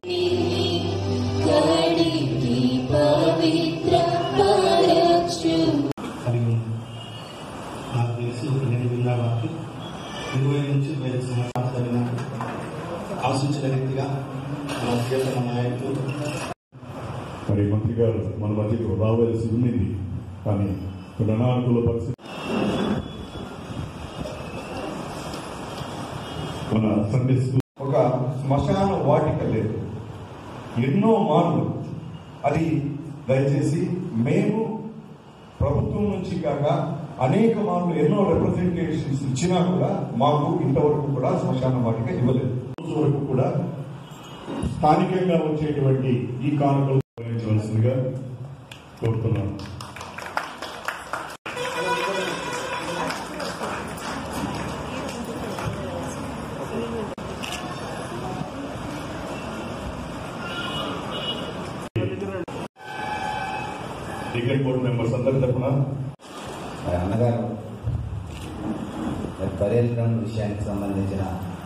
కడిగి పవిత్ర పరచు కలిగి ఉంది నాకు తెలిసి నేను విన్న వాక్యం ఇరవై నుంచి ఇరవై ఐదు సంవత్సరాలు జరిగిన ఆశించిన రీతిగా మన ప్రియతమ నాయకులు మరి మంత్రి గారు మన మధ్యకు రావాల్సి ఉన్నది కానీ కొన్ని అనానుకూల పరిస్థితి మన సండే స్కూల్ ఒక శ్మశాన వాటిక లేదు ఎన్నో మార్లు అది దయచేసి మేము ప్రభుత్వం నుంచి కాక అనేక మార్లు ఎన్నో రిప్రజెంటేషన్స్ ఇచ్చినా కూడా మాకు ఇంతవరకు కూడా శ్మశాన వాటిక ఇవ్వలేదు రోజు వరకు కూడా స్థానికంగా వచ్చేటువంటి ఈ కానుకలు నిర్వహించవలసిందిగా కోరుతున్నాను టికెట్ బోర్డు మెంబర్స్ అందరి తరఫున మరి అన్నగారు మరి బరేల్ గ్రౌండ్ విషయానికి సంబంధించిన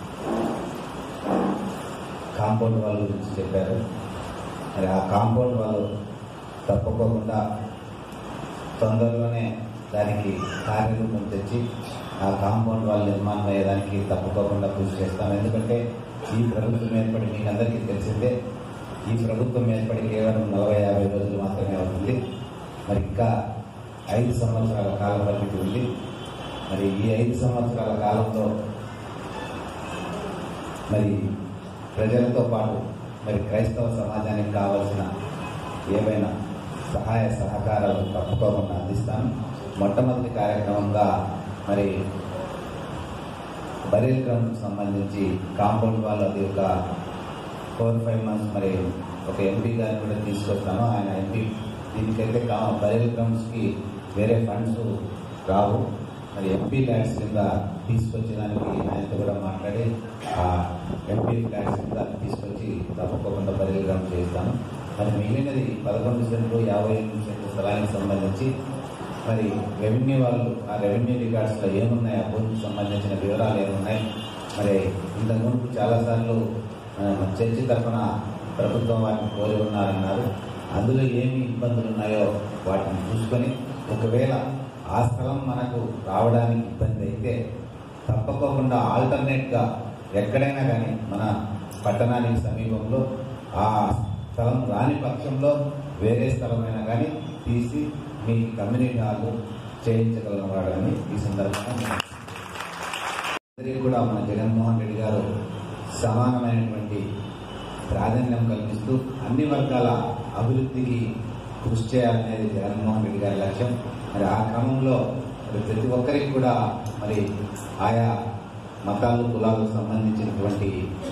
కాంపౌండ్ వాళ్ళ గురించి చెప్పారు మరి ఆ కాంపౌండ్ వాళ్ళు తప్పకోకుండా తొందరలోనే దానికి కార్యరూపం తెచ్చి ఆ కాంపౌండ్ వాళ్ళ నిర్మాణం అయ్యేదానికి తప్పకోకుండా కృషి చేస్తాం ఎందుకంటే ఈ ప్రభుత్వం ఏర్పడి మీకు అందరికీ తెలిసిందే ఈ ప్రభుత్వం ఏర్పడి కేవలం నలభై యాభై రోజులు మాత్రమే అవుతుంది మరి ఇంకా ఐదు సంవత్సరాల కాల పరిమితి ఉంది మరి ఈ ఐదు సంవత్సరాల కాలంలో మరి ప్రజలతో పాటు మరి క్రైస్తవ సమాజానికి కావలసిన ఏవైనా సహాయ సహకారాలు తప్పుకోకుండా అందిస్తాను మొట్టమొదటి కార్యక్రమంగా మరి బరీల్ గ్రౌండ్కి సంబంధించి కాంపౌండ్ వాళ్ళు అది ఒక ఫోర్ ఫైవ్ మంత్స్ మరి ఒక ఎంపీ గారిని కూడా తీసుకొస్తాను ఆయన ఎంపీ దీనికైతే కా బరీల్ గ్రౌండ్స్కి వేరే ఫండ్స్ రావు మరి ఎంపీ ల్యాడ్స్ కింద తీసుకొచ్చడానికి ఆయనతో కూడా మాట్లాడి ఆ ఎంపీ ల్యాడ్స్ కింద తీసుకొచ్చి తప్పకుండా బరీల్ గ్రౌండ్ చేస్తాను మరి మిగిలినది పదకొండు సెంట్లు యాభై ఎనిమిది సెంట్లు స్థలానికి సంబంధించి మరి రెవెన్యూ వాళ్ళు ఆ రెవెన్యూ రికార్డ్స్లో ఏమున్నాయి ఆ భూమికి సంబంధించిన వివరాలు ఏమున్నాయి మరి ఇంతకు ముందు చాలాసార్లు ఆ, చర్చి తరఫున ప్రభుత్వం వాటిని కోరి ఉన్నారన్నారు అందులో ఏమి ఇబ్బందులు ఉన్నాయో వాటిని చూసుకొని ఒకవేళ ఆ స్థలం మనకు రావడానికి ఇబ్బంది అయితే తప్పకోకుండా ఆల్టర్నేట్గా ఎక్కడైనా కానీ మన పట్టణానికి సమీపంలో ఆ స్థలం రాని పక్షంలో వేరే స్థలమైనా కానీ తీసి మీ కమ్యూనిటీ హాల్ చేయించగలను వాడని ఈ సందర్భంగా అందరికీ కూడా మన జగన్మోహన్ రెడ్డి గారు సమానమైనటువంటి ప్రాధాన్యం కల్పిస్తూ అన్ని వర్గాల అభివృద్ధికి కృషి చేయాలనేది జగన్మోహన్ రెడ్డి గారి లక్ష్యం మరి ఆ క్రమంలో మరి ప్రతి ఒక్కరికి కూడా మరి ఆయా మతాలు కులాలకు సంబంధించినటువంటి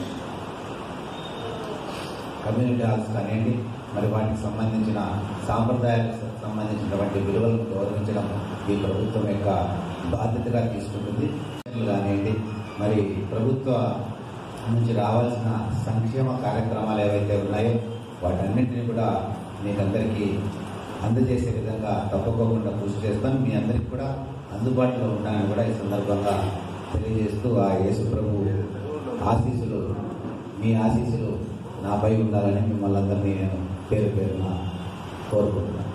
కమ్యూనిటీ హాల్స్ కానివ్వండి మరి వాటికి సంబంధించిన సాంప్రదాయాలకు సంబంధించినటువంటి విలువలను గౌరవించడం ఈ ప్రభుత్వం యొక్క బాధ్యతగా తీసుకుంటుంది కానివ్వండి మరి ప్రభుత్వ నుంచి రావాల్సిన సంక్షేమ కార్యక్రమాలు ఏవైతే ఉన్నాయో వాటన్నింటినీ కూడా మీకందరికీ అందజేసే విధంగా తప్పకోకుండా కృషి చేస్తాను మీ అందరికీ కూడా అందుబాటులో ఉంటానని కూడా ఈ సందర్భంగా తెలియజేస్తూ ఆ యేసు ప్రభు ఆశీస్సులు మీ ఆశీస్సులు నాపై ఉండాలని మిమ్మల్ని అందరినీ నేను పేరు పేరున కోరుకుంటున్నాను